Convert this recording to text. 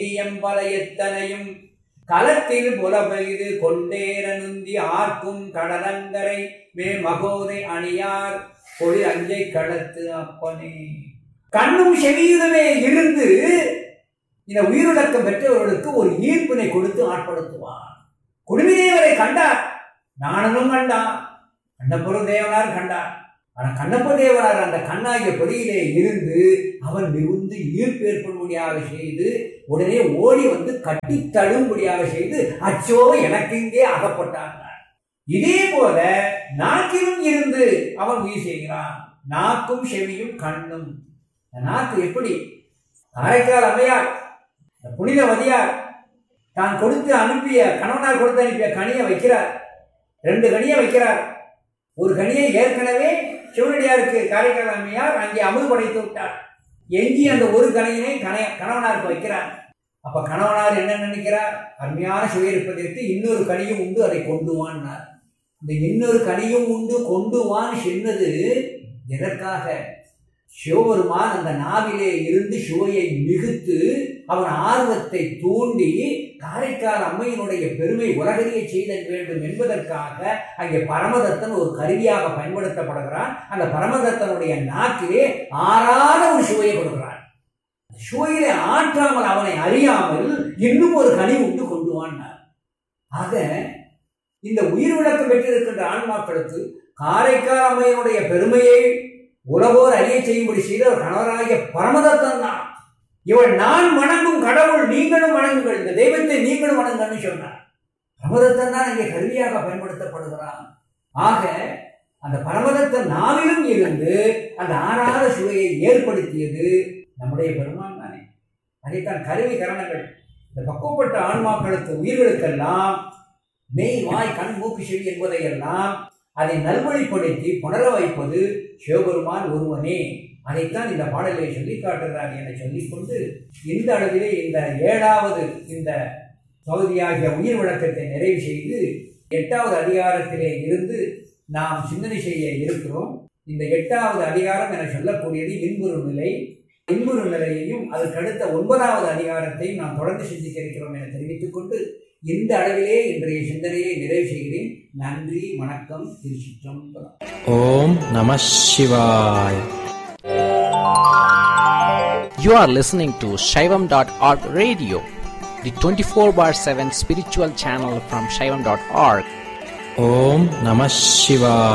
பல எத்தனையும் களத்தில் புலபெய்து கொண்டேரனுந்தி ஆர்க்கும் கடலங்கரை மேல் மகோதை அணியார் பொழி அஞ்சை களத்து அப்பனே கண்ணும் செவியுமே இருந்து இந்த உயிரிழக்கம் பெற்றவர்களுக்கு ஒரு ஈர்ப்பினை கொடுத்து ஆட்படுத்துவார் குடுமிதேவரை கண்டார் நாணனும் கண்டான் கண்ணப்புற தேவனார் கண்டார் ஆனா கண்ணப்ப தேவனார் அந்த கண்ணாகிய பொறியிலே இருந்து அவன் மிகுந்து ஈர்ப்பு ஏற்படும்படியாக செய்து உடனே ஓடி வந்து கட்டி தழும்படியாக செய்து அச்சோ எனக்கு இங்கே அகப்பட்டான் இதே போல நாக்கிலும் இருந்து அவன் உயிர் செய்கிறான் நாக்கும் செவியும் கண்ணும் இந்த நாக்கு எப்படி காரைக்கால் அம்மையார் இந்த புனிதவதியார் தான் கொடுத்து அனுப்பிய கணவனார் கொடுத்து அனுப்பிய கனியை வைக்கிறார் ரெண்டு கனியை வைக்கிறார் ஒரு கனியை ஏற்கனவே சிவனடியாருக்கு காரைக்கால் அம்மையார் அங்கே அமுது படைத்து விட்டார் எஞ்சி அந்த ஒரு கனையினை கணைய கணவனாருக்கு வைக்கிறார் அப்ப கணவனார் என்ன நினைக்கிறார் அருமையான சுவையிருப்பதற்கு இன்னொரு கனியும் உண்டு அதை கொண்டு வான்னார் இந்த இன்னொரு கனியும் உண்டு கொண்டு வான்னு சொன்னது எதற்காக சிவபெருமான் அந்த நாவிலே இருந்து சுவையை மிகுத்து அவன் ஆர்வத்தை தூண்டி காரைக்கால் அம்மையினுடைய பெருமை உலகறிய செய்தல் வேண்டும் என்பதற்காக அங்கே பரமதத்தன் ஒரு கருவியாக பயன்படுத்தப்படுகிறான் அந்த பரமதத்தனுடைய நாக்கிலே ஆறாத ஒரு சுவையை கொடுக்கிறான் சுவையிலே ஆற்றாமல் அவனை அறியாமல் இன்னும் ஒரு கனி உண்டு கொண்டு வான்னார் ஆக இந்த உயிர் விளக்கம் பெற்றிருக்கின்ற ஆன்மாக்களுக்கு காரைக்கால் அம்மையினுடைய பெருமையை உலகோர் அறிய செய்யும்படி செய்த ஒரு கணவராகிய பரமதத்தன் தான் இவள் நான் வணங்கும் கடவுள் நீங்களும் வணங்குங்கள் இந்த தெய்வத்தை நீங்களும் வணங்குங்கன்னு சொன்னார் பரமதத்தன் தான் இங்கே கருவியாக பயன்படுத்தப்படுகிறான் ஆக அந்த பரமதத்தன் நாவிலும் இருந்து அந்த ஆறாத சுவையை ஏற்படுத்தியது நம்முடைய பெருமான் தானே அதைத்தான் கருவி கரணங்கள் இந்த பக்குவப்பட்ட ஆன்மாக்களுக்கு உயிர்களுக்கெல்லாம் மெய் வாய் கண் மூக்கு செவி என்பதையெல்லாம் அதை நல்வழிப்படுத்தி புணர வைப்பது சிவபெருமான் ஒருவனே அதைத்தான் இந்த பாடலை சொல்லி காட்டுகிறார் என சொல்லிக்கொண்டு இந்த அளவிலே இந்த ஏழாவது இந்த பகுதியாகிய உயிர் விளக்கத்தை நிறைவு செய்து எட்டாவது அதிகாரத்திலே இருந்து நாம் சிந்தனை செய்ய இருக்கிறோம் இந்த எட்டாவது அதிகாரம் என சொல்லக்கூடியது இன்புறு நிலை இன்புறு நிலையையும் அதற்கடுத்த ஒன்பதாவது அதிகாரத்தையும் நாம் தொடர்ந்து சிந்திக்க இருக்கிறோம் என தெரிவித்துக் கொண்டு இந்த அளவிலே இன்றைய சிந்தனையை நிறைவு செய்கிறேன் நன்றி வணக்கம் திருச்சிற்றம்பலம் ஓம் நம சிவாய் You are listening to Shaivam.org radio, the 24 bar 7 spiritual channel from Shaivam.org. Om Namah Shivaya.